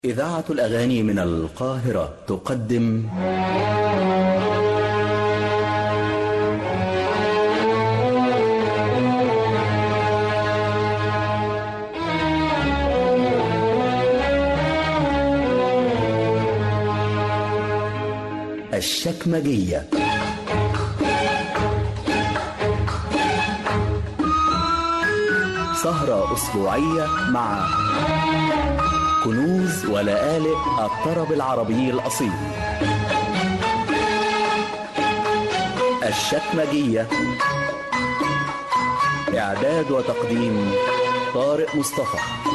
إذاعة الأغاني من القاهرة تقدم الشكمجية سهرة أسبوعية مع كنوز ولآلئ الطرب العربي الأصيل الشكمجية إعداد وتقديم طارق مصطفى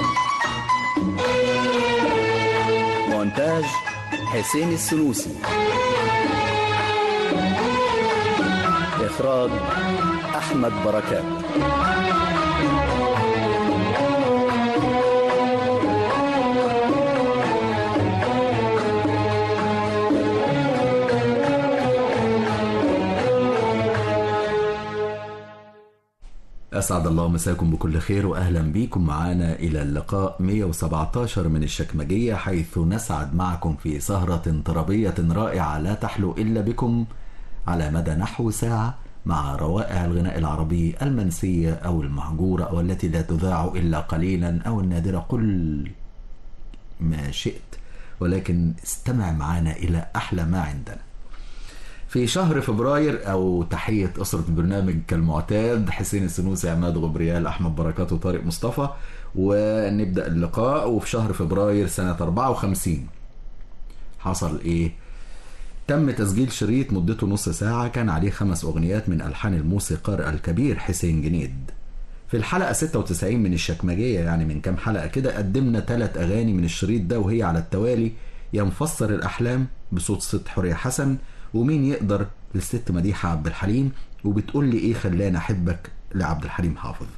مونتاج حسين السنوسي إخراج أحمد بركات أسعد الله مساكم بكل خير وأهلا بيكم معانا إلى اللقاء 117 من الشكمجية حيث نسعد معكم في سهرة طربية رائعة لا تحلو إلا بكم على مدى نحو ساعة مع روائع الغناء العربي المنسية أو المهجورة أو التي لا تذاع إلا قليلا أو النادرة قل ما شئت ولكن استمع معنا إلى أحلى ما عندنا في شهر فبراير او تحيه اسره البرنامج كالمعتاد حسين السنوسي عماد غبريال احمد بركات وطارق مصطفى ونبدا اللقاء وفي شهر فبراير سنه 54 حصل ايه تم تسجيل شريط مدته نص ساعة كان عليه خمس أغنيات من ألحان الموسيقار الكبير حسين جنيد في الحلقة 96 من الشكمجية يعني من كام حلقة كده قدمنا ثلاث أغاني من الشريط ده وهي على التوالي ينفسر الأحلام بصوت ست حورية حسن ومين يقدر للست مديحة عبد الحليم وبتقول لي ايه خلاني احبك لعبد الحليم حافظ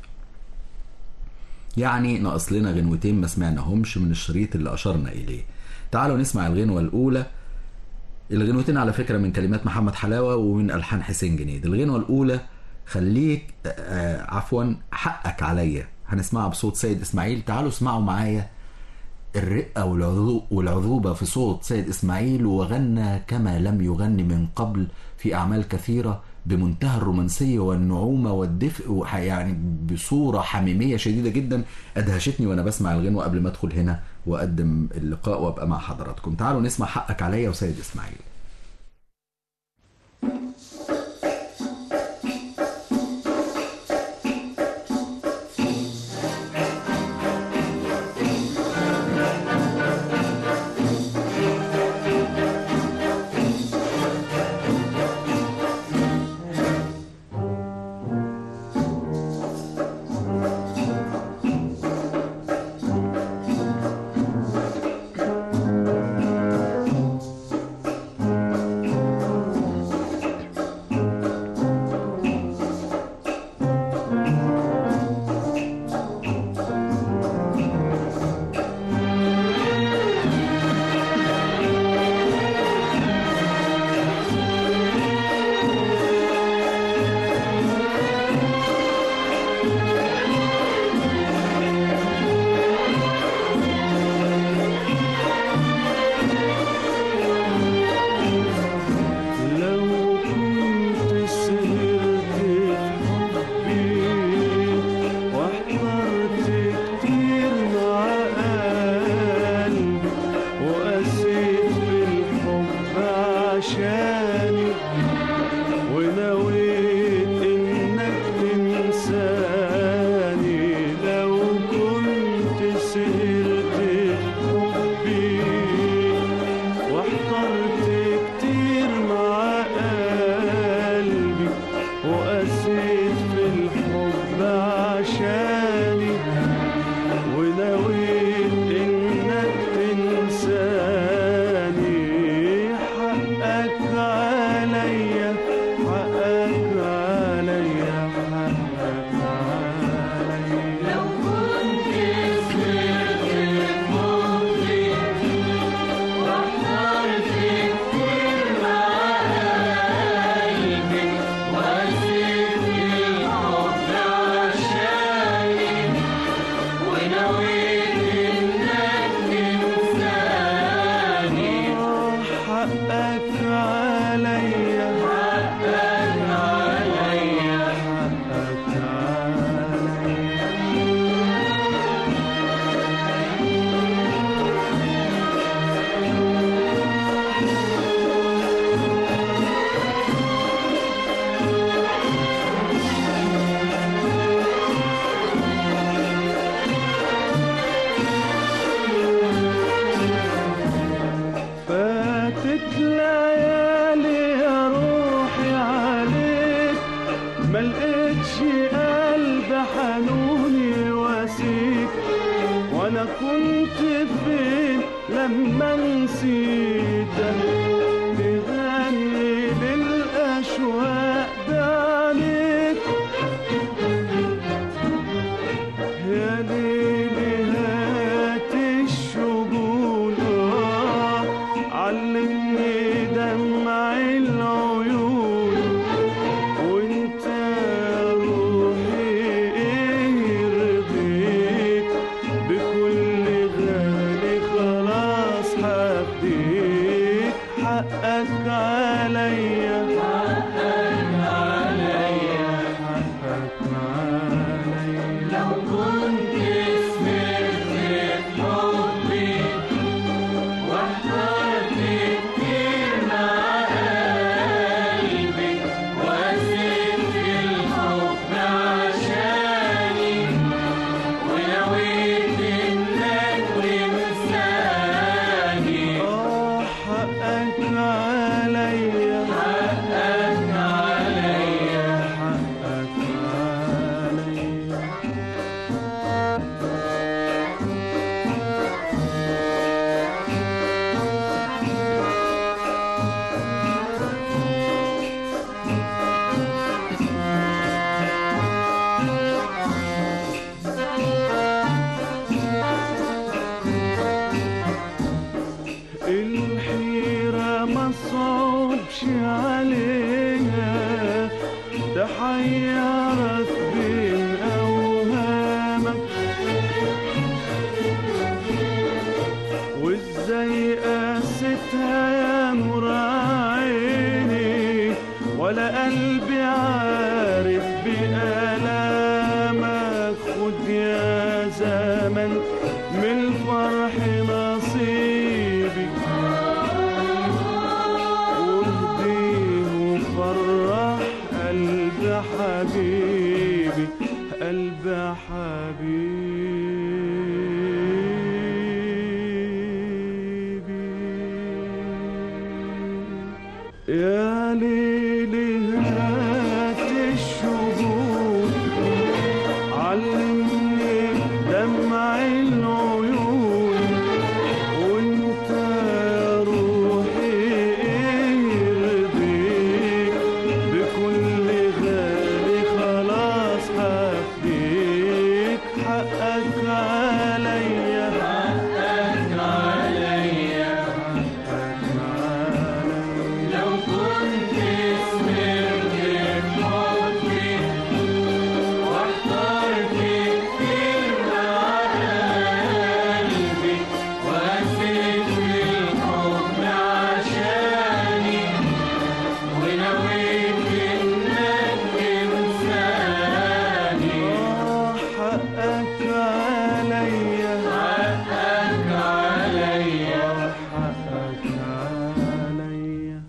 يعني ناقص لنا غنوتين ما سمعناهمش من الشريط اللي اشرنا اليه تعالوا نسمع الغنوة الاولى الغنوتين على فكرة من كلمات محمد حلاوة ومن ألحان حسين جنيد الغنوة الأولى خليك آه عفوا حقك عليا هنسمعها بصوت سيد إسماعيل تعالوا اسمعوا معايا الرقة والعذوبة في صوت سيد إسماعيل وغنى كما لم يغني من قبل في أعمال كثيرة بمنتهى الرومانسية والنعومة والدفء يعني بصورة حميمية شديدة جدا أدهشتني وأنا بسمع الغنوة قبل ما أدخل هنا وأقدم اللقاء وأبقى مع حضراتكم تعالوا نسمع حقك عليا وسيد إسماعيل لما نسيتك تغني للأشواق بعينيك يا ليلي هات الشجون آه علمني دمع العيون وانت روحي ايه يرضيك بكل غالي خلاص حبيك حقك عليا حقك عليا حقك عليا لو كنت سمعت حبي واحترت كتير مع قلبي وقسيت في الحب عشاني ونويت انك تنساني اه حقك عليا حقك عليا حقك عليا الحيرة ما صعبش عليها ده حيرك بين أوهامك وازاي قاستها يا نور عيني ولا قلبي عارف بألامك خد يا زمن من الفرح نصيبي واهديه وفرح قلب حبيبي قلب حبيبي يا ليلي هات الشجون علمني دمع العيون وانت يا روحي ايه يرضيك بكل غالي خلاص حبيك حقك عليا حقك عليا حقك عليا لو كنت سمرت بحبي واحترت كتير مع قلبي وقسيت في الحب عشاني ونويت انك تنساني حقك عليا حقك عليا حقك عليا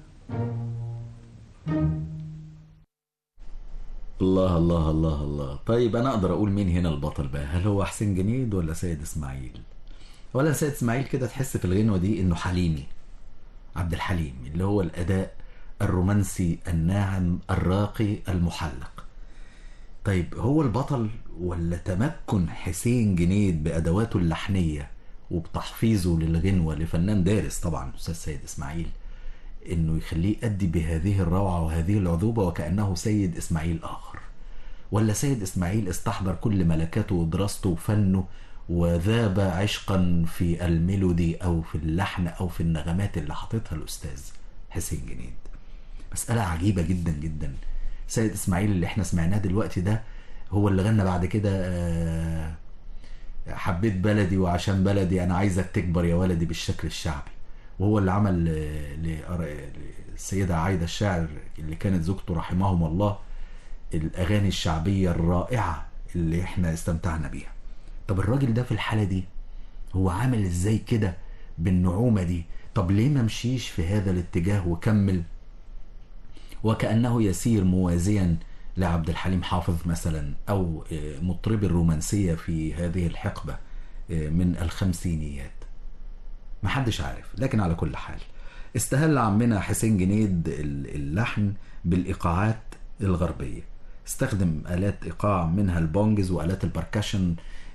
الله الله الله الله طيب انا اقدر اقول مين هنا البطل بقى هل هو حسين جنيد ولا سيد اسماعيل ولا سيد اسماعيل كده تحس في الغنوه دي انه حليمي عبد الحليم اللي هو الاداء الرومانسي الناعم الراقي المحلق طيب هو البطل ولا تمكن حسين جنيد بادواته اللحنيه وبتحفيظه للغنوه لفنان دارس طبعا استاذ سيد اسماعيل انه يخليه يأدي بهذه الروعه وهذه العذوبه وكانه سيد اسماعيل اخر ولا سيد اسماعيل استحضر كل ملكاته ودراسته وفنه وذاب عشقا في الميلودي او في اللحن او في النغمات اللي حاططها الاستاذ حسين جنيد مسألة عجيبة جدا جدا سيد اسماعيل اللي احنا سمعناه دلوقتي ده هو اللي غنى بعد كده آه، حبيت بلدي وعشان بلدي انا عايزك تكبر يا ولدي بالشكل الشعبي وهو اللي عمل آه، لأر- للسيدة عايدة الشاعر اللي كانت زوجته رحمهم الله الأغاني الشعبية الرائعة اللي احنا استمتعنا بيها طب الراجل ده في الحالة دي هو عامل ازاي كده بالنعومة دي طب ليه ما مشيش في هذا الاتجاه وكمل وكأنه يسير موازيا لعبد الحليم حافظ مثلا أو آه، مطرب الرومانسية في هذه الحقبة آه، من الخمسينيات محدش عارف لكن على كل حال استهل عمنا حسين جنيد ال- اللحن بالإيقاعات الغربية استخدم آلات إيقاع منها البونجز وآلات البركشن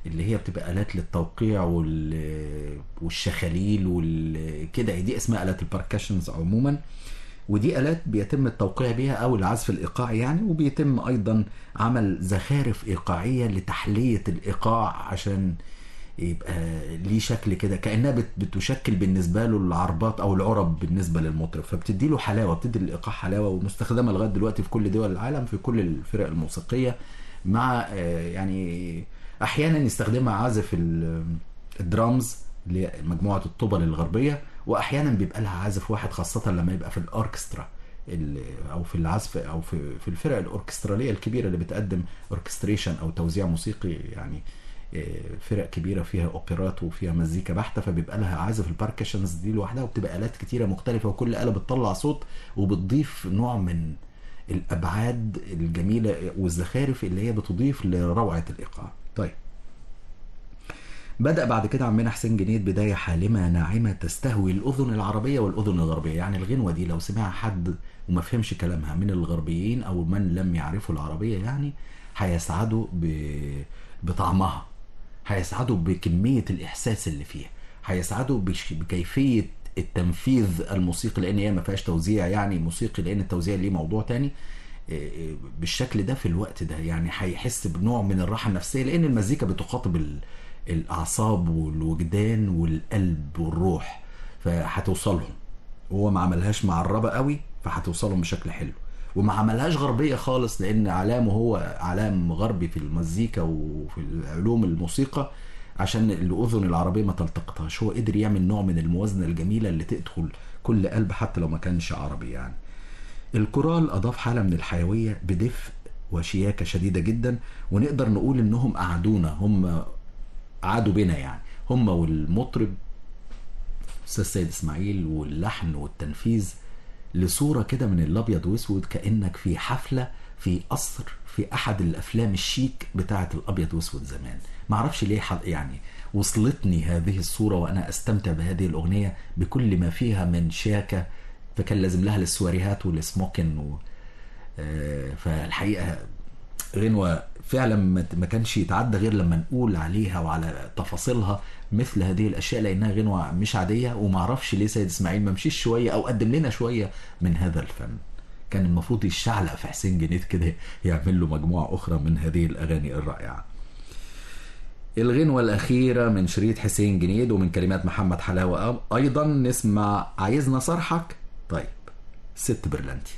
اللي هي بتبقى آلات للتوقيع وال... والشخاليل وكده دي اسمها آلات الباركشنز عموما ودي آلات بيتم التوقيع بيها أو العزف الإيقاعي يعني وبيتم أيضا عمل زخارف إيقاعية لتحلية الإيقاع عشان يبقى ليه شكل كده كأنها بت- بتشكل بالنسبة له العربات أو العرب بالنسبة للمطرب فبتدي له حلاوة بتدي الإيقاع حلاوة ومستخدمة لغاية دلوقتي في كل دول العالم في كل الفرق الموسيقية مع آه، يعني أحيانا يستخدمها عازف ال- الدرامز لمجموعة الطبل الغربية وأحيانا بيبقى لها عازف واحد خاصة لما يبقى في الأوركسترا ال- او في العزف او في في الفرق الاوركستراليه الكبيره اللي بتقدم اوركستريشن او توزيع موسيقي يعني آه، فرق كبيره فيها اوبرات وفيها مزيكا بحته فبيبقى لها عازف الباركشنز دي لوحدها وبتبقى الات كتيره مختلفه وكل اله بتطلع صوت وبتضيف نوع من الابعاد الجميله والزخارف اللي هي بتضيف لروعه الايقاع طيب بدأ بعد كده عمنا حسين جنيد بداية حالمة ناعمة تستهوي الأذن العربية والأذن الغربية يعني الغنوة دي لو سمعها حد وما فهمش كلامها من الغربيين أو من لم يعرفوا العربية يعني هيسعدوا ب... بطعمها هيسعدوا بكمية الإحساس اللي فيها هيسعدوا بش... بكيفية التنفيذ الموسيقي لأن هي ما فيهاش توزيع يعني موسيقي لأن التوزيع ليه موضوع تاني إيه، بالشكل ده في الوقت ده يعني هيحس بنوع من الراحة النفسية لأن المزيكا بتخاطب ال... الأعصاب والوجدان والقلب والروح فهتوصلهم وهو ما عملهاش معربة قوي فهتوصلهم بشكل حلو وما عملهاش غربية خالص لأن علامه هو علام غربي في المزيكا وفي علوم الموسيقى عشان الأذن العربية ما تلتقطهاش هو قدر يعمل نوع من الموازنة الجميلة اللي تدخل كل قلب حتى لو ما كانش عربي يعني الكورال أضاف حالة من الحيوية بدفء وشياكة شديدة جدا ونقدر نقول إنهم قعدونا هم قعدوا بنا يعني هم والمطرب استاذ سيد اسماعيل واللحن والتنفيذ لصوره كده من الابيض واسود كانك في حفله في قصر في احد الافلام الشيك بتاعه الابيض واسود زمان ما اعرفش ليه حد يعني وصلتني هذه الصوره وانا استمتع بهذه الاغنيه بكل ما فيها من شياكه فكان لازم لها السواريهات والسموكن و... آه، فالحقيقه غنوة فعلا ما ما كانش يتعدى غير لما نقول عليها وعلى تفاصيلها مثل هذه الاشياء لانها غنوة مش عادية وما اعرفش ليه سيد اسماعيل ما مشيش شوية او قدم لنا شوية من هذا الفن كان المفروض يشعلق في حسين جنيد كده يعمل له مجموعة اخرى من هذه الاغاني الرائعة الغنوة الأخيرة من شريط حسين جنيد ومن كلمات محمد حلاوة أيضا نسمع عايزنا صرحك طيب ست برلنتي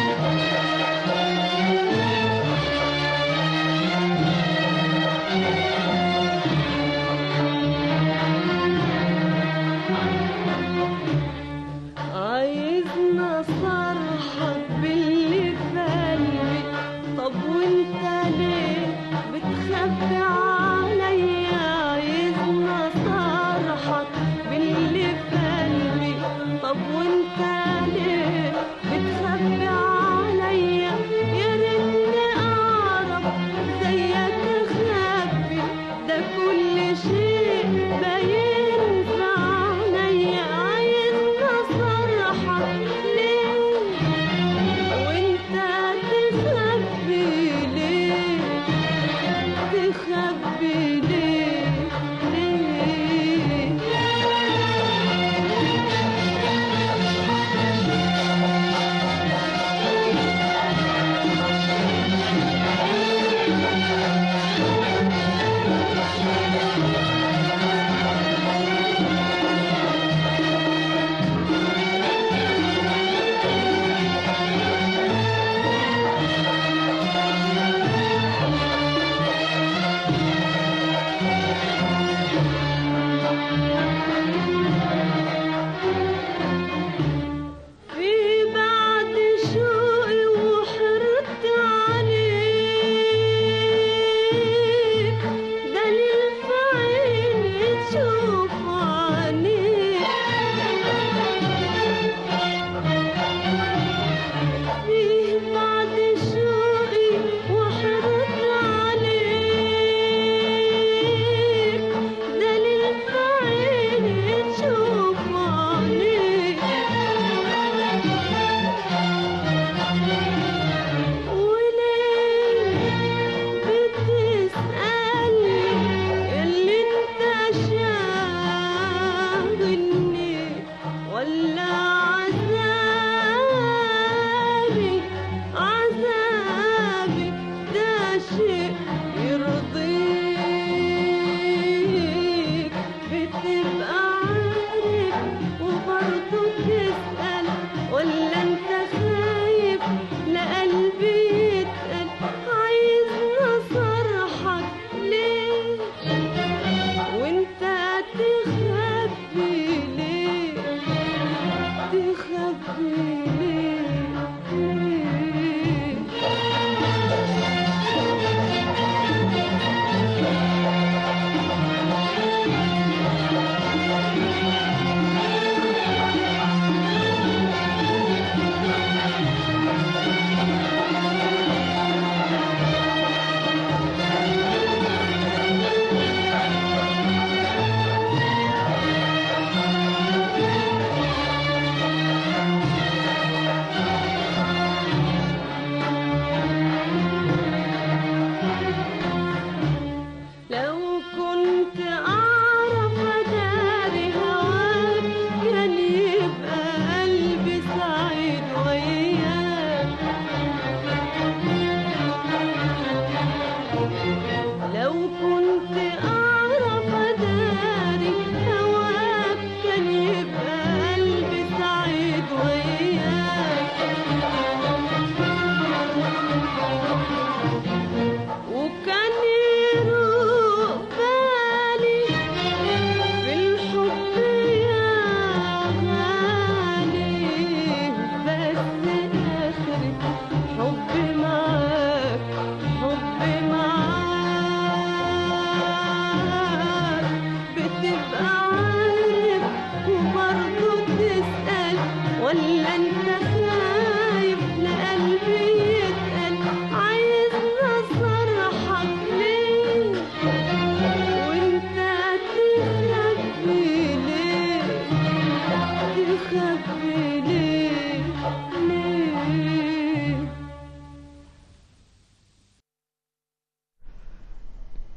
Thank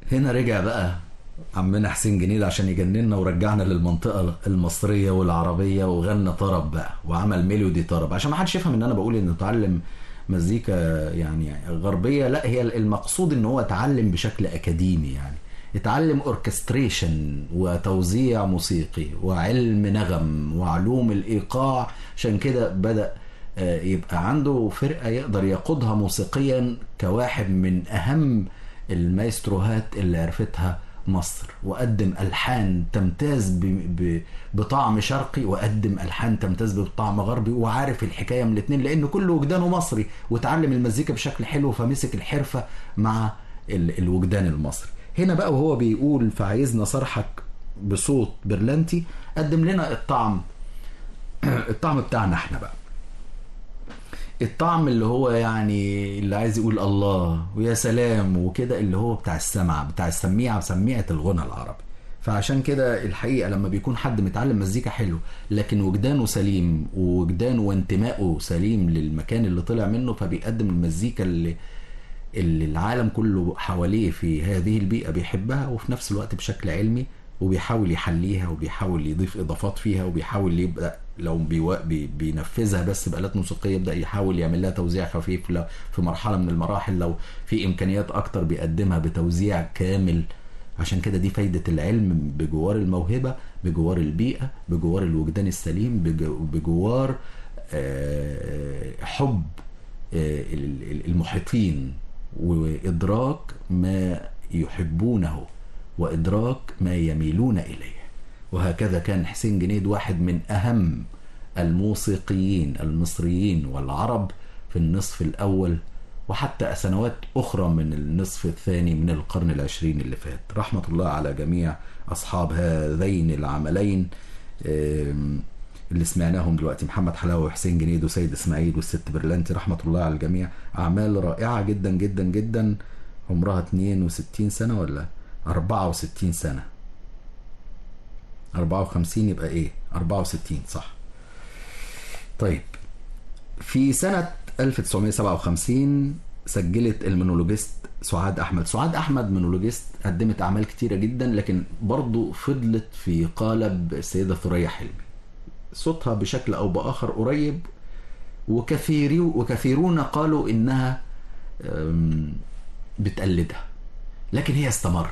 هنا رجع بقى عمنا حسين جنيد عشان يجننا ورجعنا للمنطقة المصرية والعربية وغنى طرب بقى وعمل ميلودي طرب عشان ما حدش يفهم ان انا بقول ان اتعلم مزيكا يعني غربية لا هي المقصود ان هو اتعلم بشكل اكاديمي يعني اتعلم اوركستريشن وتوزيع موسيقي وعلم نغم وعلوم الايقاع عشان كده بدأ آه، يبقى عنده فرقة يقدر يقودها موسيقيا كواحد من أهم المايستروهات اللي عرفتها مصر وقدم ألحان تمتاز ب... ب... بطعم شرقي وقدم ألحان تمتاز بطعم غربي وعارف الحكاية من الاتنين لأنه كل وجدانه مصري وتعلم المزيكا بشكل حلو فمسك الحرفة مع ال... الوجدان المصري هنا بقى وهو بيقول فعايزنا صرحك بصوت برلنتي قدم لنا الطعم الطعم بتاعنا احنا بقى الطعم اللي هو يعني اللي عايز يقول الله ويا سلام وكده اللي هو بتاع السمع بتاع السميعة سميعة الغنى العربي فعشان كده الحقيقة لما بيكون حد متعلم مزيكا حلو لكن وجدانه سليم ووجدانه وانتمائه سليم للمكان اللي طلع منه فبيقدم المزيكا اللي اللي العالم كله حواليه في هذه البيئة بيحبها وفي نفس الوقت بشكل علمي وبيحاول يحليها وبيحاول يضيف اضافات فيها وبيحاول يبدا لو بيو... بي... بينفذها بس بآلات موسيقيه يبدا يحاول يعمل لها توزيع خفيف لو في مرحله من المراحل لو في امكانيات اكتر بيقدمها بتوزيع كامل عشان كده دي فايدة العلم بجوار الموهبة بجوار البيئة بجوار الوجدان السليم بج- بجوار آه، حب آه، ال- ال- المحيطين وإدراك ما يحبونه وإدراك ما يميلون إليه وهكذا كان حسين جنيد واحد من أهم الموسيقيين المصريين والعرب في النصف الأول وحتى سنوات أخرى من النصف الثاني من القرن العشرين اللي فات رحمة الله على جميع أصحاب هذين العملين آم، اللي سمعناهم دلوقتي محمد حلاوة وحسين جنيد وسيد إسماعيل والست برلانتي رحمة الله على الجميع أعمال رائعة جدا جدا جدا عمرها 62 سنة ولا 64 سنة 54 يبقى ايه 64 صح طيب في سنة 1957 سجلت المونولوجيست سعاد أحمد سعاد أحمد مونولوجيست قدمت أعمال كتيرة جدا لكن برضو فضلت في قالب السيدة ثريا حلمي صوتها بشكل أو بآخر قريب وكثيري وكثيرون قالوا إنها أم، بتقلدها لكن هي استمرت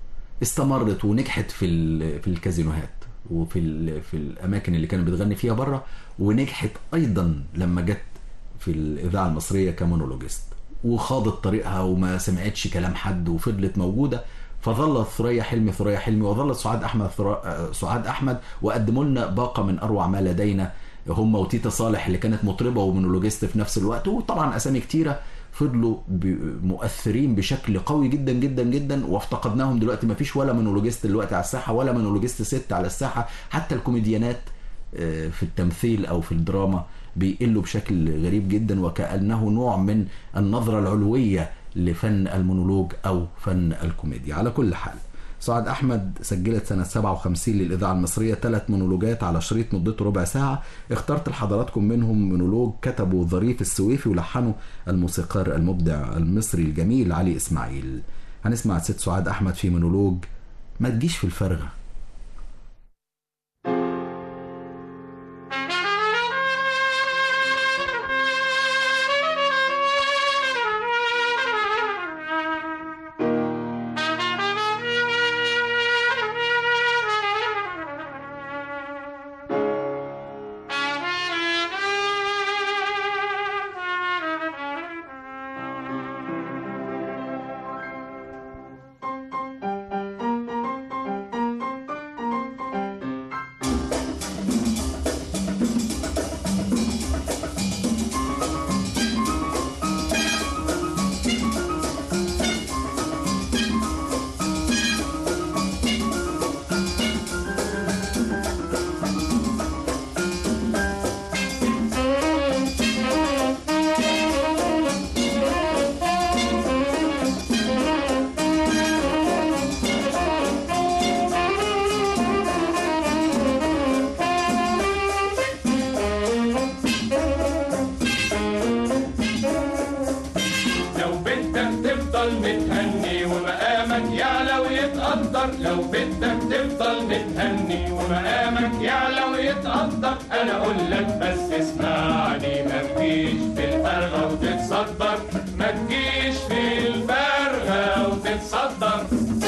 استمرت ونجحت في ال- في الكازينوهات وفي ال- في الاماكن اللي كانت بتغني فيها بره ونجحت ايضا لما جت في الاذاعه المصريه كمونولوجيست وخاضت طريقها وما سمعتش كلام حد وفضلت موجوده فظلت ثريا حلمي ثريا حلمي وظلت سعاد احمد ثرا- سعاد احمد وقدموا لنا باقه من اروع ما لدينا هم وتيتا صالح اللي كانت مطربه ومونولوجيست في نفس الوقت وطبعا اسامي كتيره فضلوا ب- مؤثرين بشكل قوي جدا جدا جدا وافتقدناهم دلوقتي ما فيش ولا مونولوجيست دلوقتي على الساحه ولا مونولوجيست ست على الساحه حتى الكوميديانات آه، في التمثيل او في الدراما بيقلوا بشكل غريب جدا وكانه نوع من النظره العلويه لفن المونولوج او فن الكوميديا على كل حال سعاد احمد سجلت سنه 57 للاذاعه المصريه ثلاث مونولوجات على شريط مدته ربع ساعه اخترت لحضراتكم منهم مونولوج كتبه ظريف السويفي ولحنه الموسيقار المبدع المصري الجميل علي اسماعيل هنسمع الست سعاد احمد في مونولوج ما تجيش في الفرغه لو بدك تفضل متهني ومقامك يعلى يتقدر لو بدك تفضل متهني ومقامك يعلى ويتقدر انا اقول لك بس اسمعني ما تجيش في الفرغه وتتصدر ما تجيش في الفرغه وتتصدر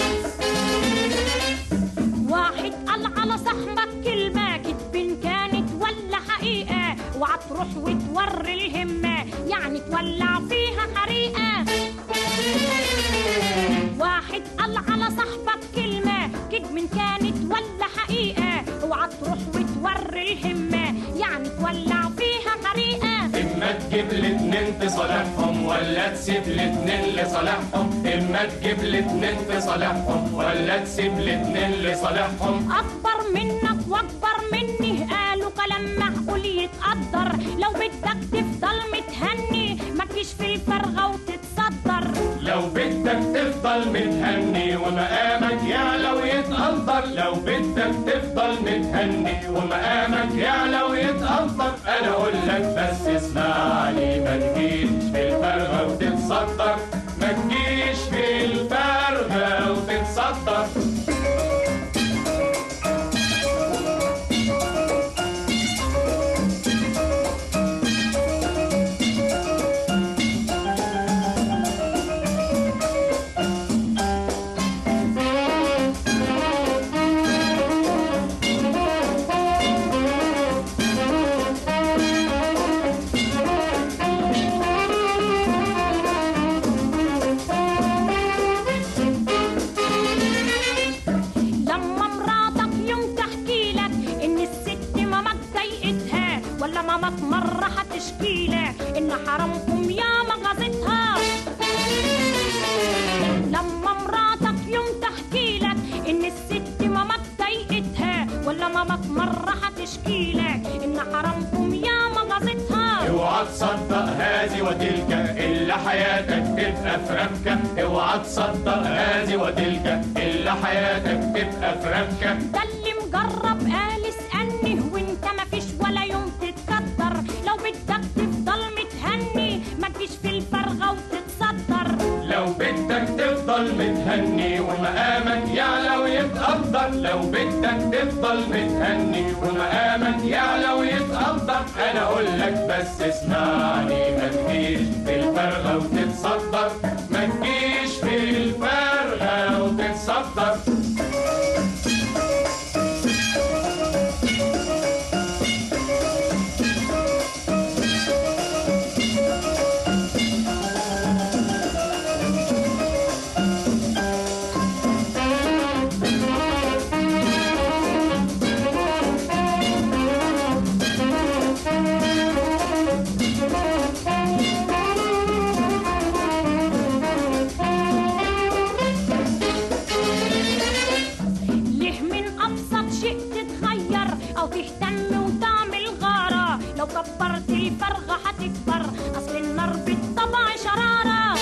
واحد قال على صاحبك كلمة كدب كانت ولا حقيقة اوعى تروح وتوري الهمة يعني تولع فيها حريقة واحد قال على صاحبك كلمة كدب كانت ولا حقيقة اوعى تروح وتوري الهمة يعني تولع فيها حريقة اما تجيب الاتنين تصالحهم ولا تسيب الاتنين لصالحهم اما تجيب الاتنين تصالحهم ولا تسيب الاتنين لصالحهم اكبر منك واكبر مني قالوا كلام معقول يتقدر لو بدك تفضل متهني ما تجيش في الفرغه وتتصدر لو بدك تفضل متهني ومقامك يعلى ويتقدر لو بدك تفضل متهني ومقامك يعلى ويتقدر انا اقول لك بس اسمعني ما تجيش في الفرغه وتتصدر ما تجيش في الفرغه وتتصدر لما مراتك يوم تحكي لك ان الست مامك ضايقتها ولا مامك مره هتشكي لك ان حرامكم يا مغازتها لما مراتك يوم تحكي لك ان الست مامك ضايقتها ولا مامك مره هتشكي لك ان حرامكم يا مغازتها اوعى تصدق هذه وتلك الا حياتك تبقى في ربكه اوعى تصدق هذه وتلك الا حياتك تبقى في ربكه ده اللي مجرب قال اسألني وانت مفيش ولا يوم تتكدر لو بدك تفضل متهني ما تجيش في الفرغة وتتصدر لو بدك تفضل متهني ومقامك يعلى ويتقدر لو بدك تفضل متهني ومقامك يعلى ويتقدر انا اقول لك بس اسمعني ما تجيش في الفرغه وتتصدر ما تجيش في الفرغه وتتصدر ليه من أبسط شيء تتغير أو تهتم وتعمل غارة لو كبرت الفرغة هتكبر أصل النار بالطبع شرارة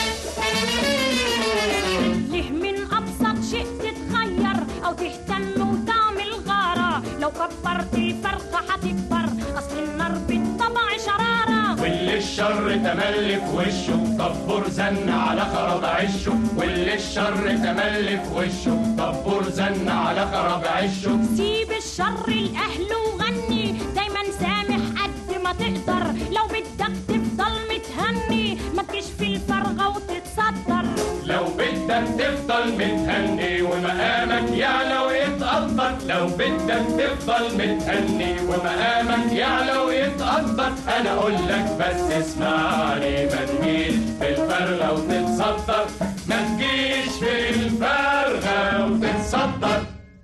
ليه من أبسط شيء تتغير أو تهتم وتعمل غارة لو كبرت الفرغة هتكبر أصل النار بالطبع شرارة واللي الشر تملي في وشه طبور زن على خراب عشه واللي الشر تملي في وشه طبور زن على خراب عشه سيب الشر الأهل وغني دايما سامح قد ما تقدر لو بدك تفضل متهني ما تجيش في الفرغة وتتصدر لو بدك تفضل متهني ومقامك يعلى ويتقدر لو بدك تفضل متهني ومقامك يعلى ويتقدر انا اقول لك بس اسمعني ما تجيش في الفرغه وتتصدر ما تجيش في الفرغه وتتصدر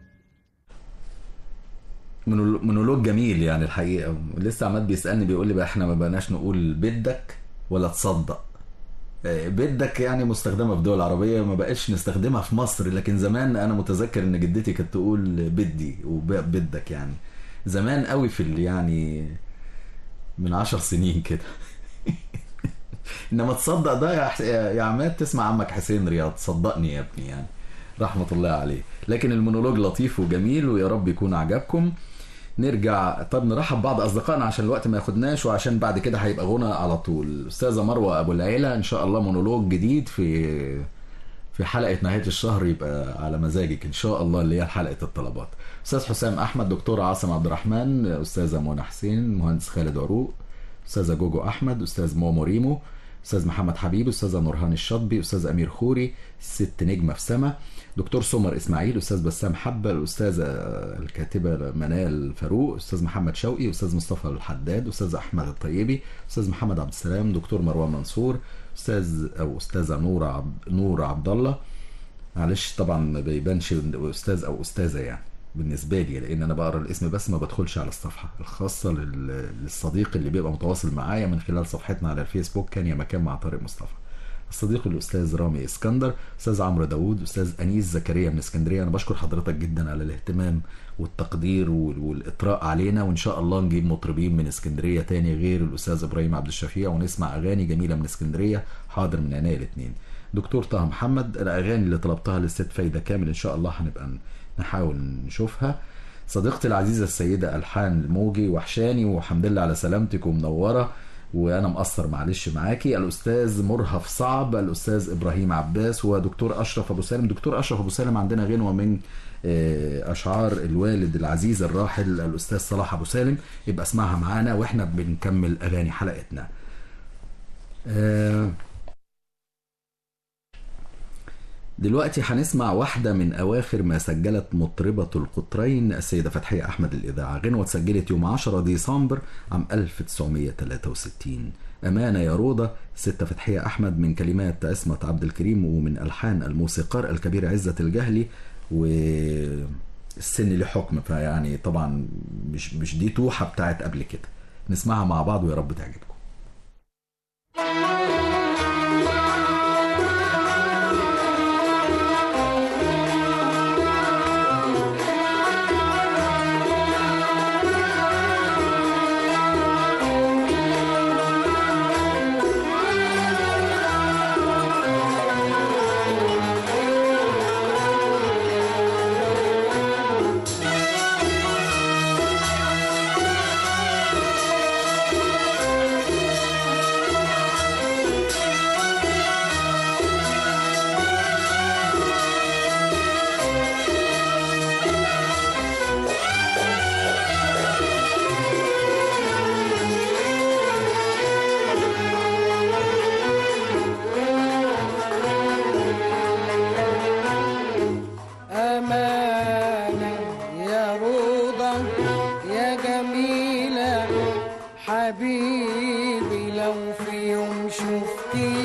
منول- مونولوج جميل يعني الحقيقه لسه عماد بيسالني بيقول لي بقى احنا ما بقناش نقول بدك ولا تصدق آه، بدك يعني مستخدمه في دول عربيه ما بقاش نستخدمها في مصر لكن زمان انا متذكر ان جدتي كانت تقول بدي وبدك يعني زمان قوي في ال- يعني من عشر سنين كده انما تصدق ده يا حس- يا عماد تسمع عمك حسين رياض صدقني يا ابني يعني رحمة الله عليه لكن المونولوج لطيف وجميل ويا رب يكون عجبكم نرجع طب نرحب بعض اصدقائنا عشان الوقت ما ياخدناش وعشان بعد كده هيبقى غنى على طول استاذه مروه ابو العيله ان شاء الله مونولوج جديد في في حلقه نهايه الشهر يبقى على مزاجك ان شاء الله اللي هي حلقه الطلبات استاذ حسام احمد دكتور عاصم عبد الرحمن استاذه منى حسين مهندس خالد عروق استاذه جوجو احمد استاذ مومو ريمو استاذ محمد حبيب استاذه نورهان الشطبي استاذ امير خوري ست نجمه في سما دكتور سمر اسماعيل استاذ بسام حبه الاستاذه الكاتبه منال فاروق استاذ محمد شوقي استاذ مصطفى الحداد استاذ احمد الطيبي استاذ محمد عبد السلام دكتور مروان منصور استاذ او استاذه نور عبد نور عبد الله معلش طبعا ما بيبانش استاذ او استاذه يعني بالنسبه لي لان انا بقرا الاسم بس ما بدخلش على الصفحه الخاصه لل- للصديق اللي بيبقى متواصل معايا من خلال صفحتنا على الفيسبوك كان يا مكان مع طارق مصطفى الصديق الاستاذ رامي اسكندر استاذ عمرو داوود استاذ انيس زكريا من اسكندريه انا بشكر حضرتك جدا على الاهتمام والتقدير وال- والاطراء علينا وان شاء الله نجيب مطربين من اسكندريه تاني غير الاستاذ ابراهيم عبد الشفيع ونسمع اغاني جميله من اسكندريه حاضر من عينيا الاثنين دكتور طه محمد الاغاني اللي طلبتها للست فايده كامل ان شاء الله هنبقى نحاول نشوفها صديقتي العزيزة السيدة ألحان الموجي وحشاني وحمد لله على سلامتك ومنورة وأنا مقصر معلش معاكي الأستاذ مرهف صعب الأستاذ إبراهيم عباس ودكتور أشرف أبو سالم دكتور أشرف أبو سالم عندنا غنوة من آه، أشعار الوالد العزيز الراحل الأستاذ صلاح أبو سالم يبقى اسمعها معانا وإحنا بنكمل أغاني حلقتنا آه، دلوقتي هنسمع واحدة من أواخر ما سجلت مطربة القطرين السيدة فتحية أحمد الإذاعة غنوة اتسجلت يوم 10 ديسمبر عام 1963 أمانة يا روضة ستة فتحية أحمد من كلمات عصمت عبد الكريم ومن ألحان الموسيقار الكبير عزة الجهلي والسن له حكم فيعني طبعا مش مش دي توحة بتاعت قبل كده نسمعها مع بعض ويا رب تعجبكم أمانة يا روضة يا جميلة حبيبي لو في يوم شفتي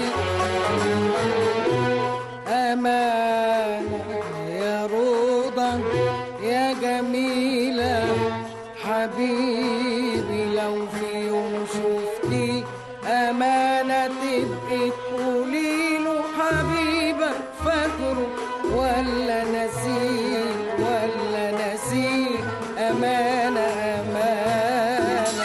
أمانة يا روضة يا جميلة حبيبي لو في يوم شفتي أمانة تبقي تقولي له حبيبك فاكره ولا نسيه ولا نسيه أمانة أمانة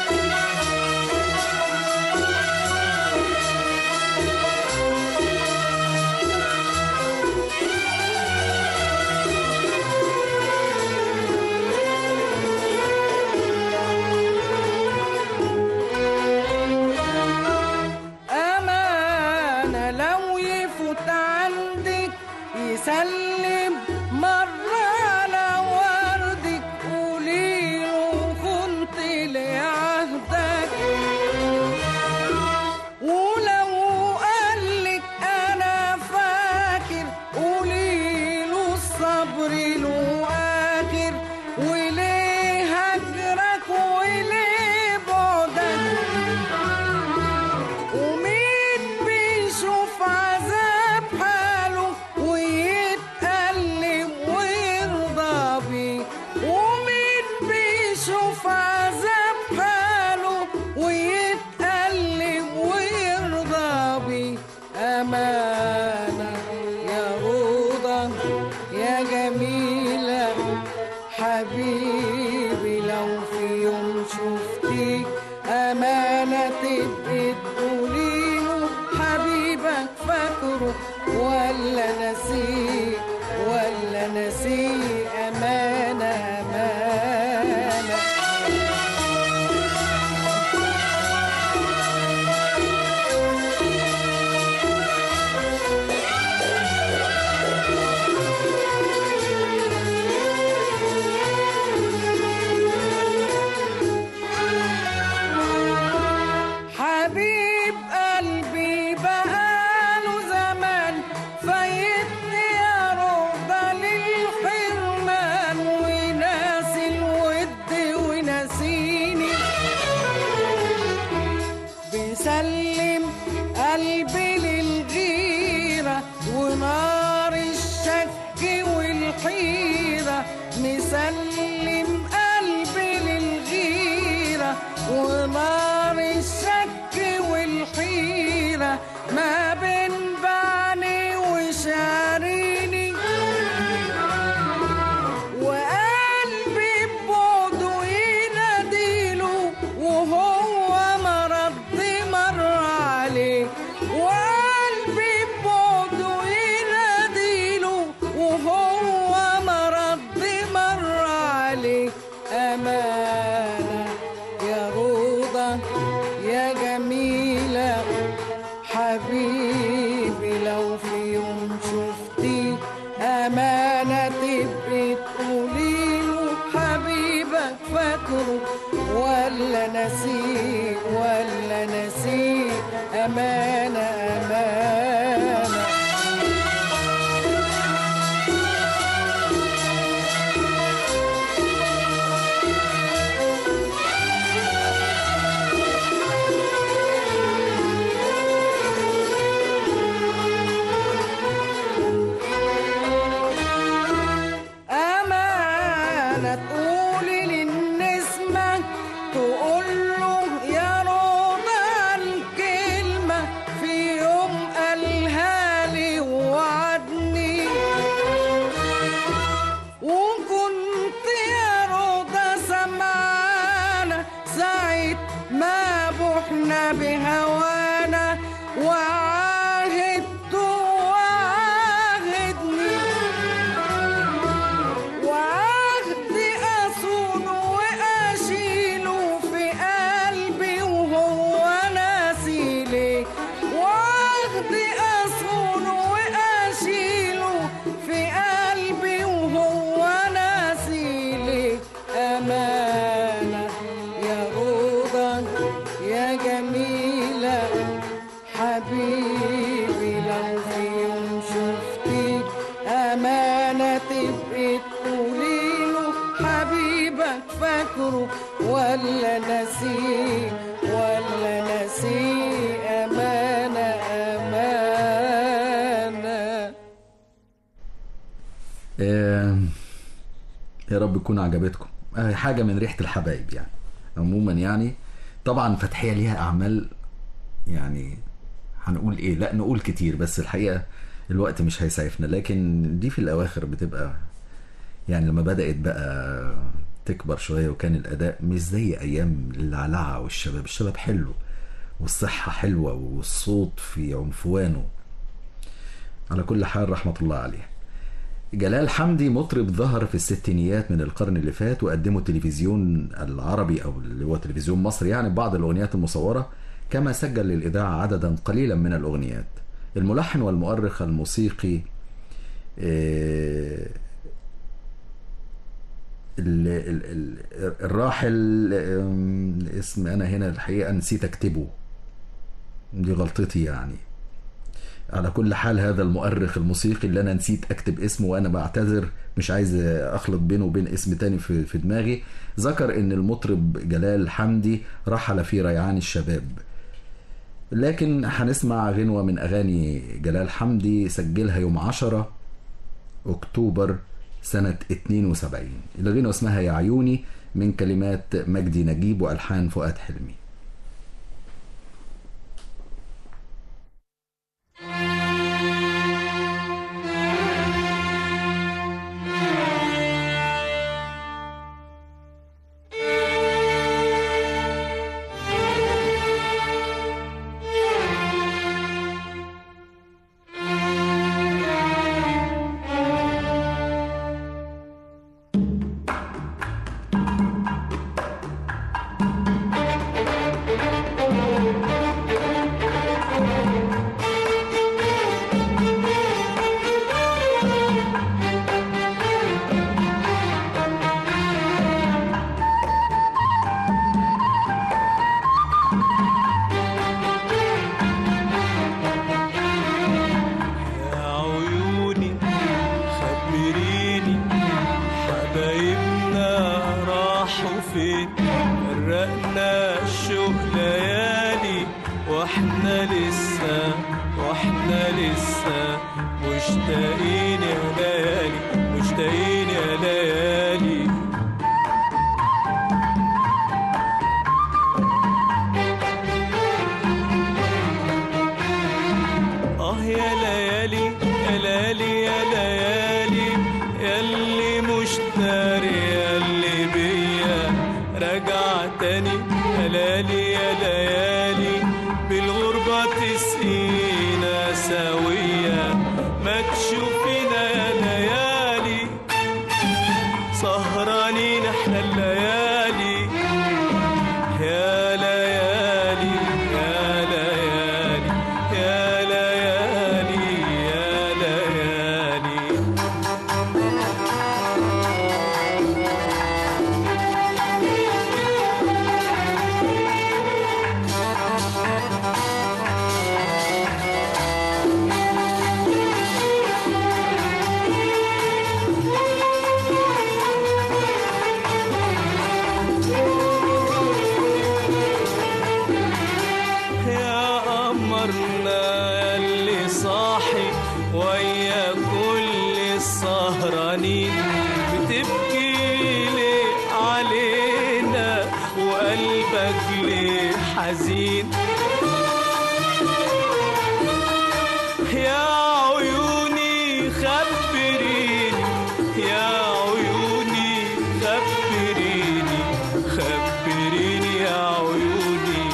أمانة لو يفوت عندك يسلم مرة على وردك قوليله كنت لعهدك ولو قالك أنا فاكر قوليله الصبر له آخر وليه هجرك وليه بعدك ومين بيشوف عذاب حاله ويتألم ويرضى بيه ومين بيشوف عذاب حاله ويتألم ويرضى بيه أمانة يا روضة يا جميلة حبيبي لو في يوم شفتيك أمانة تبقي تقوليله حبيبك فاكره ولا نسيه ولا نسيه أمانة أمانة آه، يا رب تكون عجبتكم آه، حاجة من ريحة الحبايب يعني عموما يعني طبعا فتحية ليها أعمال يعني هنقول إيه لا نقول كتير بس الحقيقة الوقت مش هيسعفنا لكن دي في الأواخر بتبقى يعني لما بدأت بقى تكبر شوية وكان الأداء مش زي أيام العلعة والشباب الشباب حلو والصحة حلوة والصوت في عنفوانه على كل حال رحمة الله عليه جلال حمدي مطرب ظهر في الستينيات من القرن اللي فات وقدمه التلفزيون العربي او اللي هو تلفزيون مصر يعني بعض الاغنيات المصوره كما سجل للاذاعه عددا قليلا من الاغنيات الملحن والمؤرخ الموسيقي آه، ال- ال- ال- الراحل آم، اسم انا هنا الحقيقه نسيت اكتبه دي غلطتي يعني على كل حال هذا المؤرخ الموسيقي اللي انا نسيت اكتب اسمه وانا بعتذر مش عايز اخلط بينه وبين اسم تاني في, في دماغي ذكر ان المطرب جلال حمدي رحل في ريعان الشباب لكن هنسمع غنوة من اغاني جلال حمدي سجلها يوم 10 اكتوبر سنة 72 الغنوة اسمها يا عيوني من كلمات مجدي نجيب والحان فؤاد حلمي يا عيوني خبريني حبايبنا راحوا فين فرقنا الشوق ليالي واحنا لسه واحنا لسه مشتاقين يا ليالي مشتاقين يا ليالي اه يا ليالي يا ليالي يا ليالي ياللي مشتري ياللي بيا راجع تاني يا ليالي يا ليالي بالغربة تسقينا سوية ما تشوفينا يا ليالي سهرانين احنا الليالي يا ليالي يا ليالي يا ليالي يا ليالي يا قمرنا اللي صاحي ويا كل السهرانين بتبكي ليه علينا وقلبك ليه حزين يا عيوني خبريني يا عيوني خبريني خبريني يا عيوني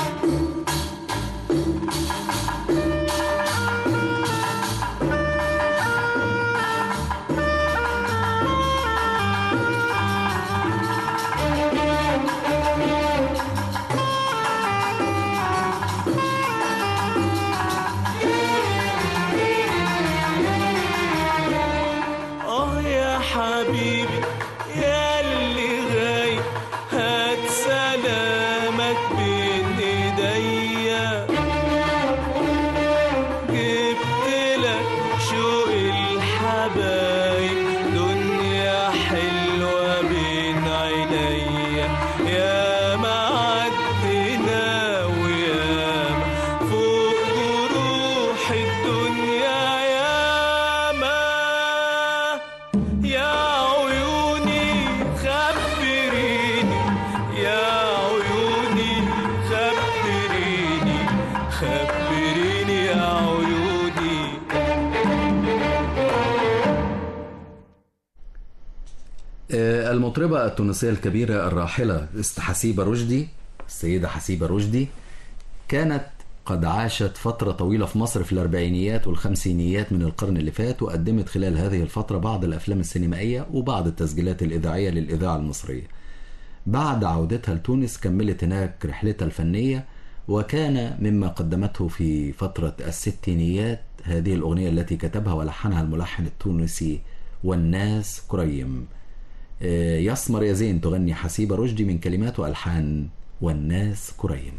آه، المطربة التونسية الكبيرة الراحلة است حسيبة رشدي السيدة حسيبة رشدي كانت قد عاشت فترة طويلة في مصر في الأربعينيات والخمسينيات من القرن اللي فات وقدمت خلال هذه الفترة بعض الأفلام السينمائية وبعض التسجيلات الإذاعية للإذاعة المصرية بعد عودتها لتونس كملت هناك رحلتها الفنية وكان مما قدمته في فترة الستينيات هذه الأغنية التي كتبها ولحنها الملحن التونسي والناس كريم آه، يسمر يا زين تغني حسيبة رشدي من كلمات وألحان والناس كريم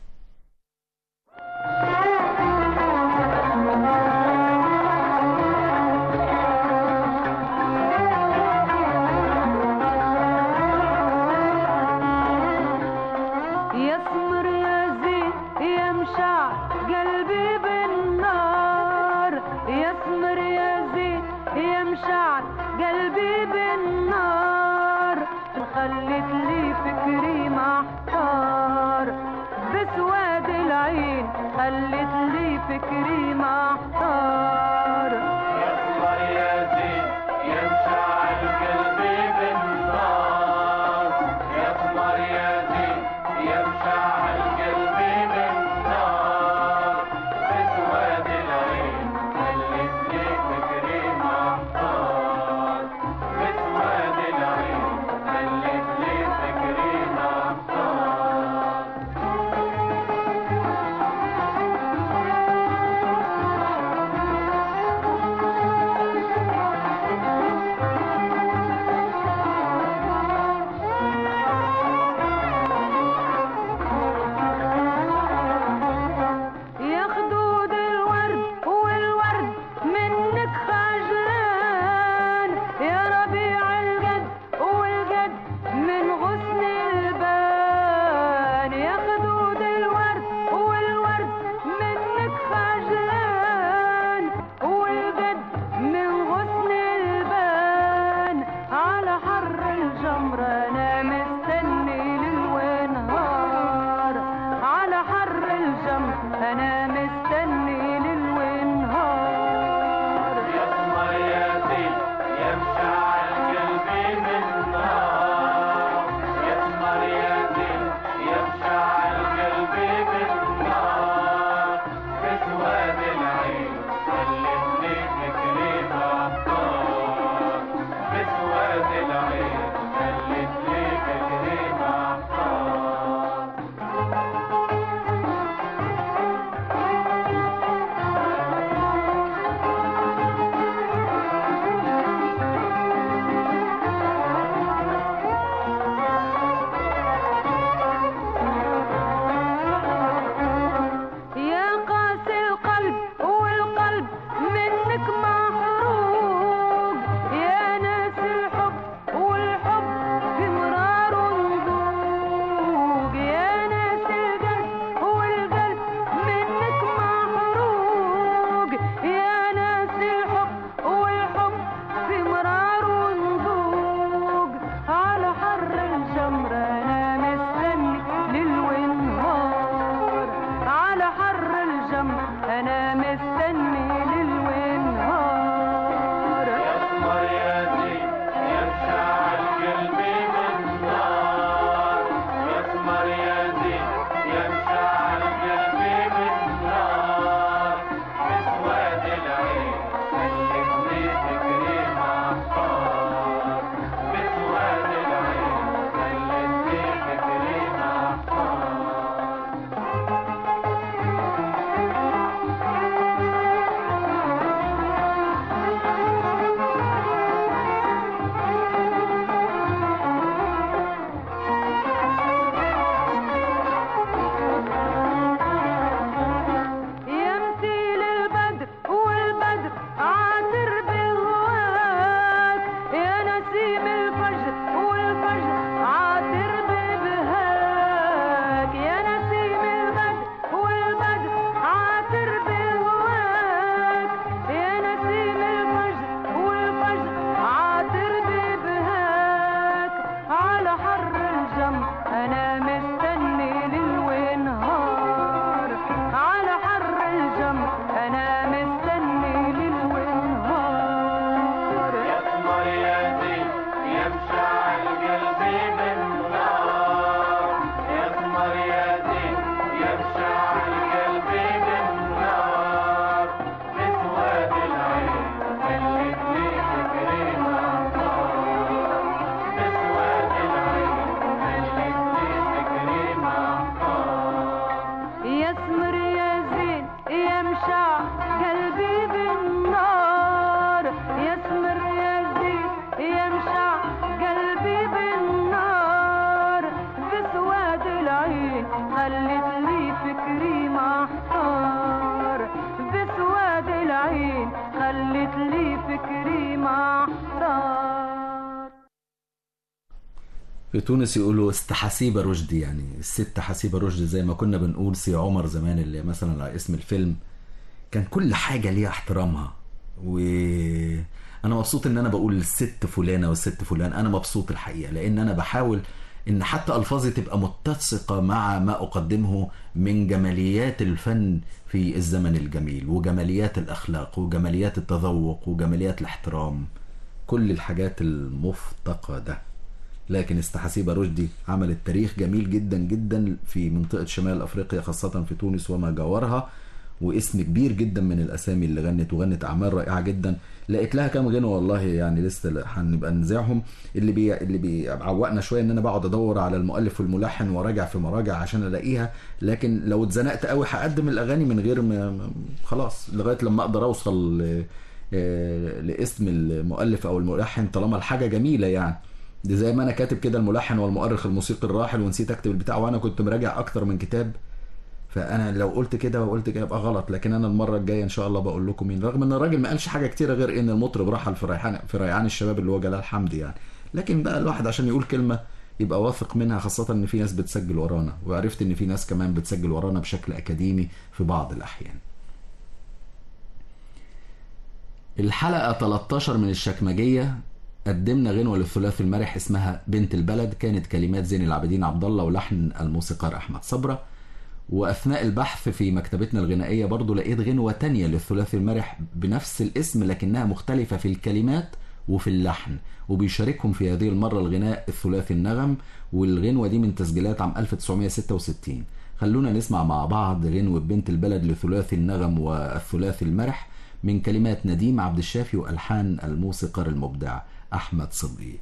يسمر يا زين يا مشاع قلبي بالنار يسمر يا زين يا مشاع قلبي بالنار خلت لي فكري محتار بسواد العين خلت لي فكري محتار يسمر يا زين يا مشاعل قلبي بالنار يسمر يا زين يا مشاعل قلبي بالنار بسواد العين خلت لي فكري محتار بسواد العين خلت لي فكري محتار يا في تونس يقولوا است حسيبة رشدي يعني الست حسيبة رشدي زي ما كنا بنقول سي عمر زمان اللي مثلا على اسم الفيلم كان كل حاجة ليها احترامها و انا مبسوط ان انا بقول الست فلانة والست فلان انا مبسوط الحقيقة لان انا بحاول ان حتى الفاظي تبقى متسقة مع ما اقدمه من جماليات الفن في الزمن الجميل وجماليات الاخلاق وجماليات التذوق وجماليات الاحترام كل الحاجات المفتقدة لكن استحسيبة رشدي عملت تاريخ جميل جدا جدا في منطقة شمال أفريقيا خاصة في تونس وما جاورها واسم كبير جدا من الأسامي اللي غنت وغنت أعمال رائعة جدا لقيت لها كام غنوة والله يعني لسه هنبقى نذاعهم اللي بي اللي بيعوقنا شوية إن أنا بقعد أدور على المؤلف والملحن وراجع في مراجع عشان ألاقيها لكن لو اتزنقت قوي هقدم الأغاني من غير ما ما- خلاص لغاية لما أقدر أوصل ل- آه، لاسم المؤلف او الملحن طالما الحاجه جميله يعني دي زي ما انا كاتب كده الملحن والمؤرخ الموسيقي الراحل ونسيت اكتب البتاع وانا كنت مراجع اكتر من كتاب فانا لو قلت كده وقلت كده يبقى غلط لكن انا المره الجايه ان شاء الله بقول لكم مين رغم ان الراجل ما قالش حاجه كتيره غير ان المطرب رحل في ريحان في ريعان الشباب اللي هو جلال حمدي يعني لكن بقى الواحد عشان يقول كلمه يبقى واثق منها خاصه ان في ناس بتسجل ورانا وعرفت ان في ناس كمان بتسجل ورانا بشكل اكاديمي في بعض الاحيان الحلقة 13 من الشكمجية قدمنا غنوة للثلاثي المرح اسمها بنت البلد كانت كلمات زين العابدين عبد الله ولحن الموسيقار أحمد صبرة وأثناء البحث في مكتبتنا الغنائية برضو لقيت غنوة تانية للثلاثي المرح بنفس الاسم لكنها مختلفة في الكلمات وفي اللحن وبيشاركهم في هذه المرة الغناء الثلاثي النغم والغنوة دي من تسجيلات عام 1966 خلونا نسمع مع بعض غنوة بنت البلد لثلاثي النغم والثلاثي المرح من كلمات نديم عبد الشافي وألحان الموسيقار المبدع أحمد صدقي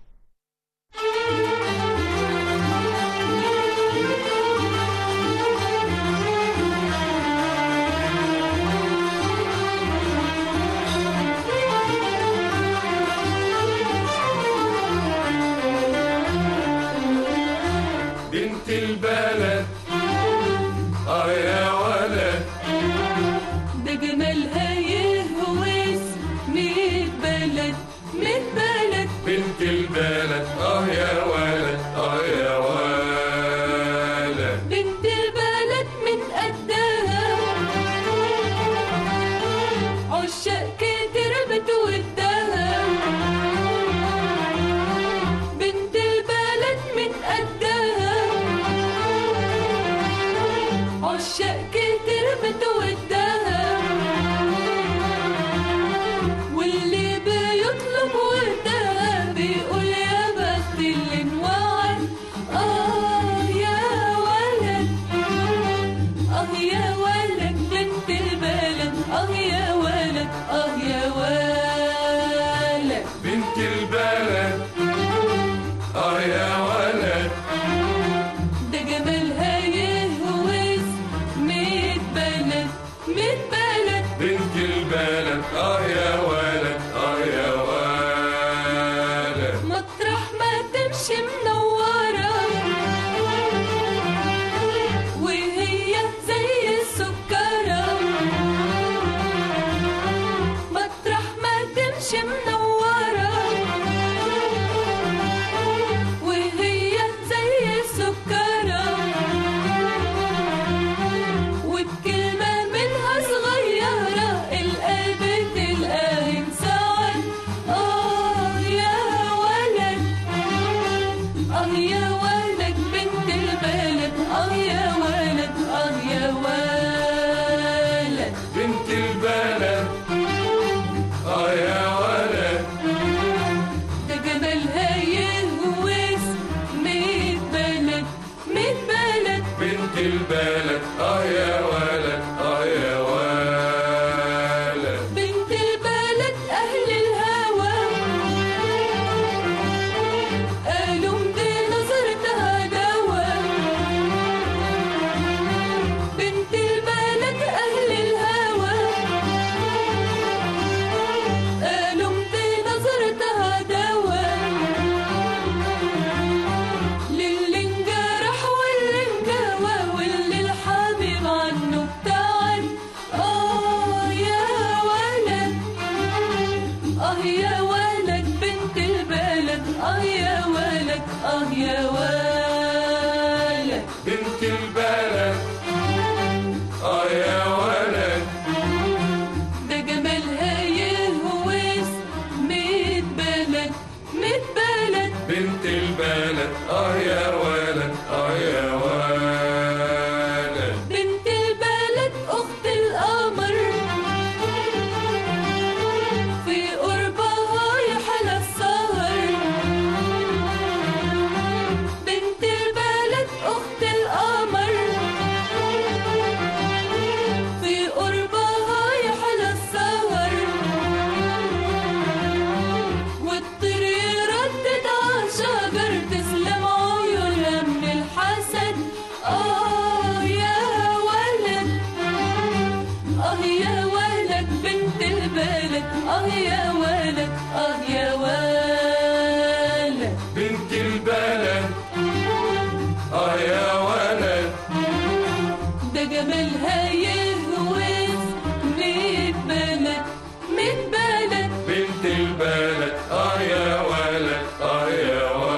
بنت البلد اه يا ولد ده جمالها يهوس ميت بلد ميت بلد بنت البلد اه يا ولد اه يا ولد بنت البلد من قدها عشاق كتير بتودها بنت البلد من قدها عشاق كتير بتودها واللي بيطلب ودها بيقول يا بخت اللي انوعد اه يا ولد اه يا ولد بنت البلد اه يا ولد اه يا ولد بنت البلد اه يا ولد ده جمالها يهوس ميت بلد ميت بلد بنت البلد اه يا ولد اه يا ولد مطرح ما تمشي منورة وهي زي السكرة مطرح ما تمشي منورة وهي زي السكرة وبكلمة منها صغيرة القلب تلقاه انسعد آه يا ولد آه يا ولد بنت البلد آه يا ولد آه يا ولد بنت البلد اه يا ولد اه يا ولد اه يا ولد بنت البلد اه يا ولد ده جمالها يهوس ميت بلد ميت بلد بنت البلد اه يا ولد اه يا ولد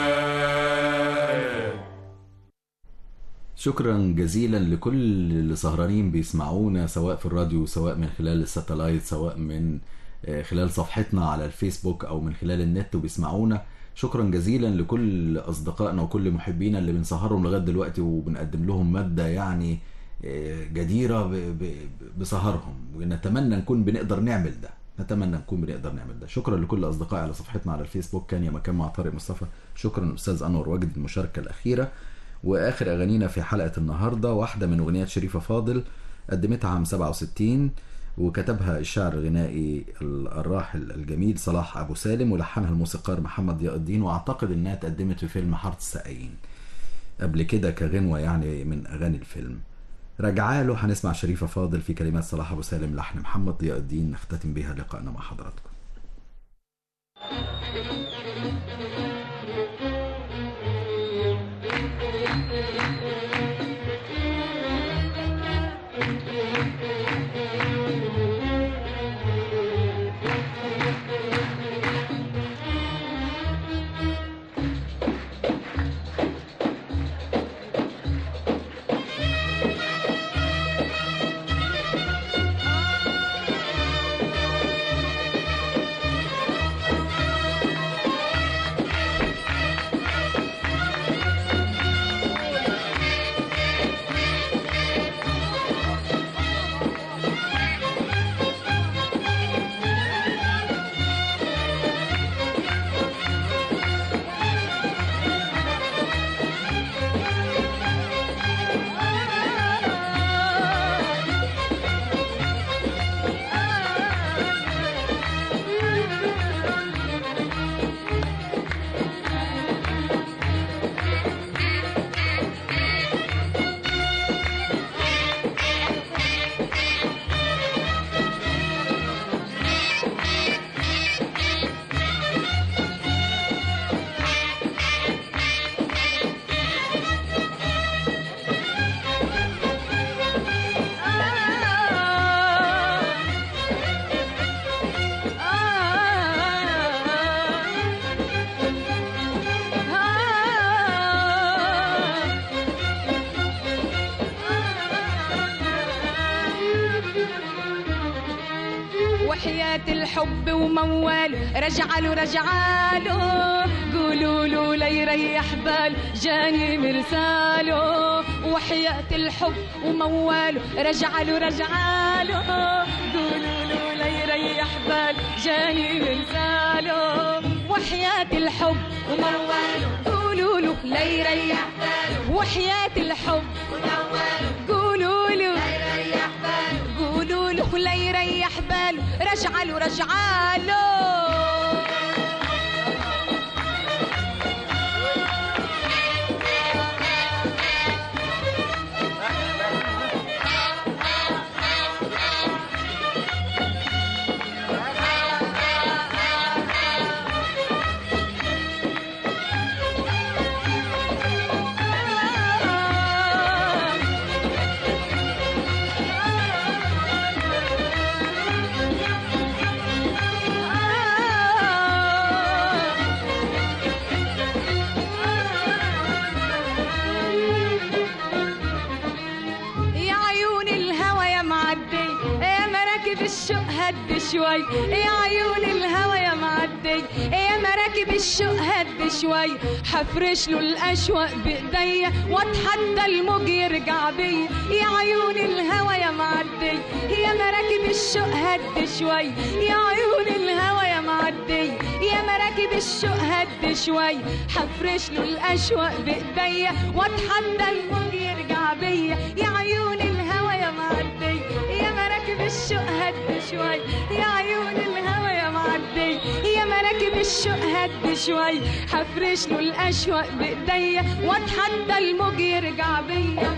شكرا جزيلا لكل اللي سهرانين بيسمعونا سواء في الراديو سواء من خلال الساتلايت سواء من آه، خلال صفحتنا على الفيسبوك او من خلال النت وبيسمعونا شكرا جزيلا لكل اصدقائنا وكل محبينا اللي بنسهرهم لغايه دلوقتي وبنقدم لهم ماده يعني آه، جديره ب- ب- بسهرهم ونتمنى نكون بنقدر نعمل ده نتمنى نكون بنقدر نعمل ده شكرا لكل اصدقائي على صفحتنا على الفيسبوك كان يا مكان مع طارق مصطفى شكرا استاذ انور واجد المشاركه الاخيره واخر اغانينا في حلقه النهارده واحده من اغنيات شريفه فاضل قدمتها عام 67 وكتبها الشاعر الغنائي الراحل الجميل صلاح ابو سالم ولحنها الموسيقار محمد ضياء الدين واعتقد انها اتقدمت في فيلم حاره السقايين قبل كده كغنوه يعني من اغاني الفيلم رجعاله هنسمع شريفه فاضل في كلمات صلاح ابو سالم لحن محمد ضياء الدين نختتم بها لقائنا مع حضراتكم وحياة الحب ومواله رجعله رجعاله قولوا له ليريح بال جاني مرساله وحياة الحب ومواله رجعله رجعاله قولوا له ليريح بال جاني مرساله وحياة الحب ومواله قولوا له ليريح باله وحياة الحب ومواله قولوا له قولوا له لا يريح باله رجعله رجعاله يا عيون الهوى يا معدي يا مراكب الشوق هد شوي يا عيون الهوى يا معدي يا مراكب الشوق هد شوي حفرش له الاشواق بايديا واتحدى الموج يرجع بيا يا عيون الهوى يا معدي يا مراكب الشوق هد شوي يا عيون الهوى يا معدي يا مراكب الشوق هد شوي حفرش له الاشواق بايديا واتحدى الموج يرجع بيا يا عيون الهوى يا معدي يا مراكب الشوق هد شوي يا عيون الهوى يا معدي يا مراكب الشوق هد شوي حفرش له الاشواق بايديا واتحدى الموج يرجع بيا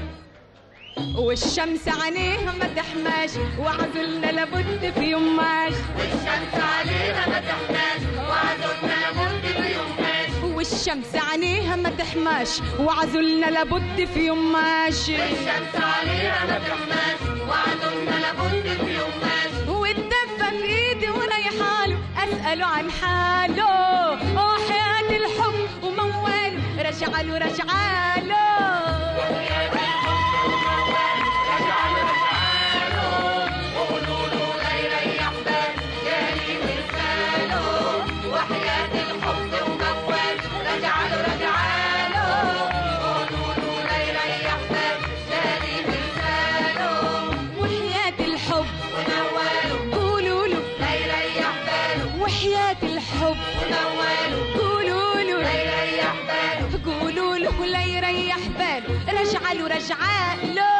والشمس عينيها ما تحماش وعزلنا لابد في يوم ماش والشمس عينيها ما تحماش وعزلنا لابد في يوم ماشي الشمس عليها ما تحماش وعدنا لابد في يوم ماشي والدفة في ايدي وريحاله اسأله عن حاله وحياة الحب ومواله رجعله رجعاله وحياة الحب وموال رجعله رجعاله قولوا له لا يريح بال جاري بلسانه وحياة الحب ومواله قولوا له لا يريح باله وحياة الحب ومواله قولوا له لا يريح باله قولوا له لا يريح باله رجعله رجعاله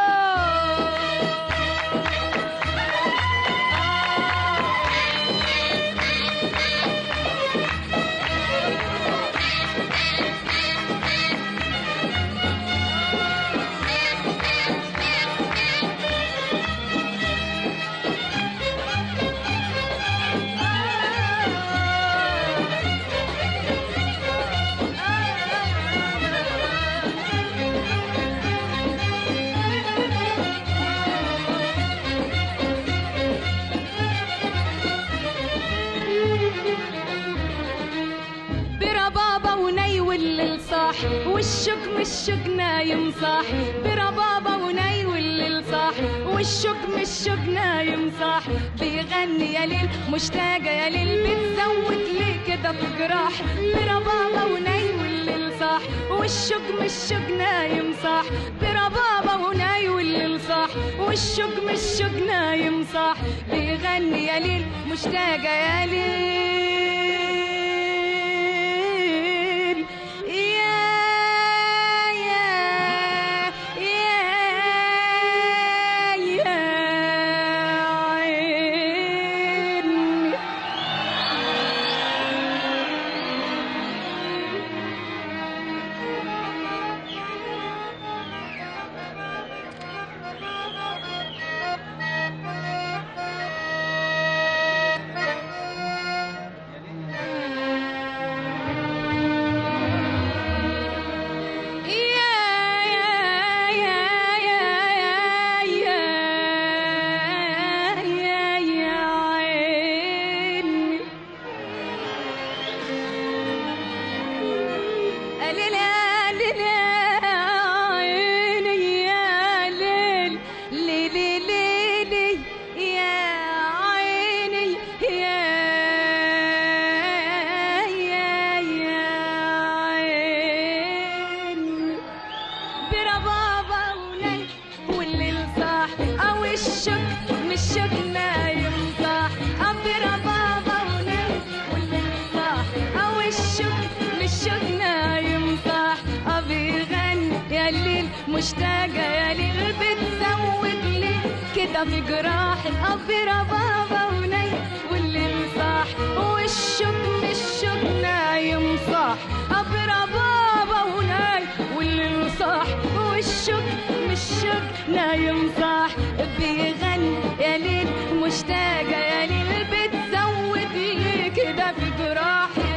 برا بابا وني والليل صاح والشوق مش شوق نايم صاح برا بابا وني والليل صاح والشوق مش شوق نايم صاح بيغني يا ليل مشتاقة يا ليل بتزود لي كده في جراح برا بابا وني والليل صاح والشوق مش شوق نايم صاح برا بابا وني والليل صاح والشوق مش شوق نايم صاح بيغني يا ليل مشتاقة يا ليل يا يا يا يا عيني برا بابا وناي والليل صاح او الشك مش شك نايم صاح برا بابا وناي والليل صاح او الشك مش شك نايم صاح بيغني يا الليل مشتاقة يا ليل بتزود لي كده في جراحي برا بابا وناي والليل صاح والشك مش شك نايم صاح برا بابا وناي والليل صاح والشك مش شك نايم صاح بيغني يا ليل مشتاقة يا ليل بتزود لي كده في جراحي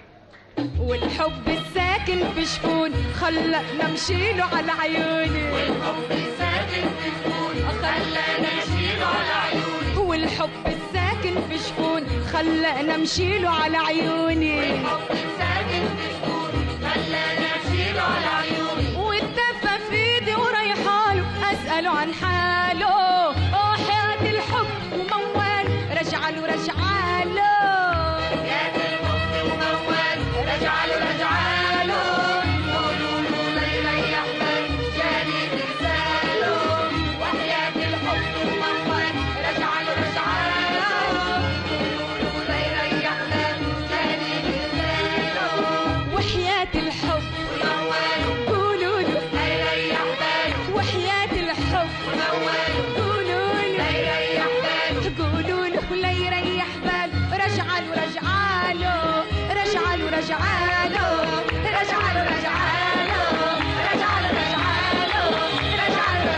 والحب الساكن في شفون خلقنا نمشيله على عيوني والحب ساكن في جفون خلانا نشيله على عيوني والحب الساكن في شفون خلقنا نمشيله على عيوني والحب ساكن في جفون خلانا نشيله على عيوني والدفة في ايدي ورايحاله اسأله عن حاله وحياة الحب وموال رجعله رجعاله يا الحب وموال رجعله رجعاله قولوا له لا يريح بال جاري بلسانه وحياة الحب وموال رجعله رجعاله قولوا له لا يريح بال جاري بلسانه وحياة الحب وموال قولوا له لا يريح بال وحياة الحب وموال قولوا لا له يريح بال قولوا له لا يريح بال رجعله رجعاله رجعله رجعاله رجعله رجعاله رجعله رجعاله رجعله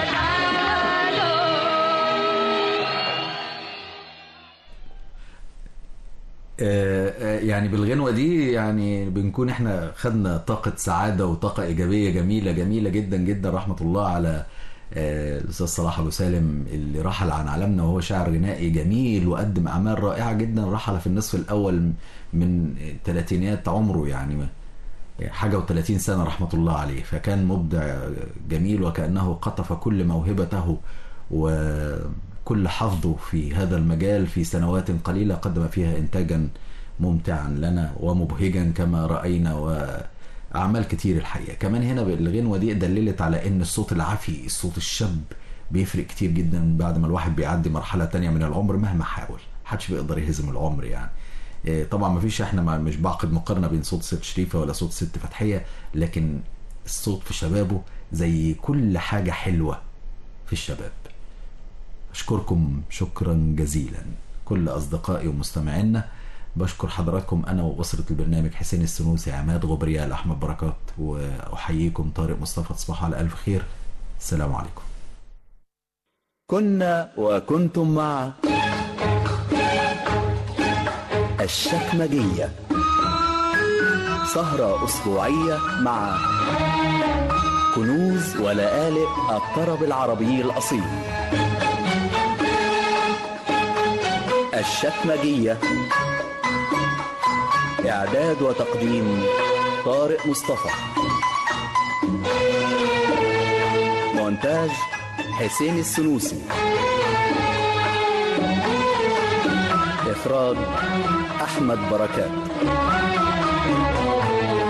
رجعاله آه، آه، يعني بالغنوة دي يعني بنكون احنا خدنا طاقة سعادة وطاقة إيجابية جميلة جميلة جدا جدا رحمة الله على آه، الأستاذ صلاح أبو سالم اللي رحل عن عالمنا وهو شاعر غنائي جميل وقدم أعمال رائعة جدا رحل في النصف الأول من ثلاثينيات عمره يعني حاجة و30 سنة رحمة الله عليه فكان مبدع جميل وكأنه قطف كل موهبته وكل حظه في هذا المجال في سنوات قليلة قدم فيها إنتاجا ممتعا لنا ومبهجا كما رأينا وأعمال كتير الحقيقة كمان هنا الغنوة دي دللت على أن الصوت العفي الصوت الشاب بيفرق كتير جدا بعد ما الواحد بيعدي مرحلة تانية من العمر مهما حاول محدش بيقدر يهزم العمر يعني إيه، طبعا ما فيش احنا ما- مش بعقد مقارنه بين صوت ست شريفه ولا صوت ست فتحيه لكن الصوت في شبابه زي كل حاجه حلوه في الشباب اشكركم شكرا جزيلا كل اصدقائي ومستمعينا بشكر حضراتكم انا واسره البرنامج حسين السنوسي عماد غبريال احمد بركات واحييكم طارق مصطفى تصبحوا على الف خير السلام عليكم كنا وكنتم مع الشكمجية سهرة أسبوعية مع كنوز ولآلئ الطرب العربي الأصيل الشكمجية إعداد وتقديم طارق مصطفى مونتاج حسين السنوسي إخراج أحمد بركات